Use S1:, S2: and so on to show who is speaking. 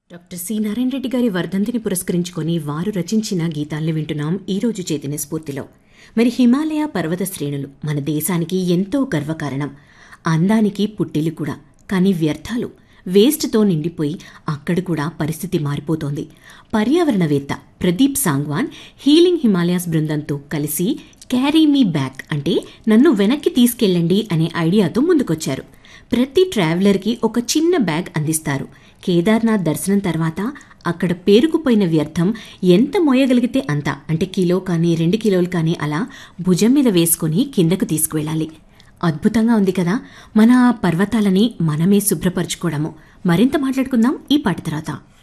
S1: doctor C Narayana Reddy గారి వర్ధంతిని పురస్కరించుకొని వారు రచించిన గీతాల్ని వింటున్నాం ఈ రోజు చైతన్య స్ఫూర్తిలో మరి హిమాలయ పర్వత శ్రేణులు మన దేశానికి ఎంతో గర్వకారణం అందానికి పుట్టిల్లు కూడా కానీ వ్యర్థాలు వేస్ట్తో నిండిపోయి అక్కడ కూడా పరిస్థితి మారిపోతోంది పర్యావరణవేత్త ప్రదీప్ సాంగ్వాన్ హీలింగ్ హిమాలయాస్ బృందంతో కలిసి క్యారీ మీ బ్యాక్ అంటే నన్ను వెనక్కి తీసుకెళ్ళండి అనే ఐడియాతో ముందుకొచ్చారు ప్రతి ట్రావెలర్కి ఒక చిన్న బ్యాగ్ అందిస్తారు కేదార్నాథ్ దర్శనం తర్వాత అక్కడ పేరుకుపోయిన వ్యర్థం ఎంత మోయగలిగితే అంత అంటే కిలో కానీ రెండు కిలోలు కానీ అలా భుజం మీద వేసుకొని కిందకు తీసుకువెళ్ళాలి అద్భుతంగా ఉంది కదా మన పర్వతాలని మనమే శుభ్రపరచుకోవడము మరింత మాట్లాడుకుందాం ఈ పాట తర్వాత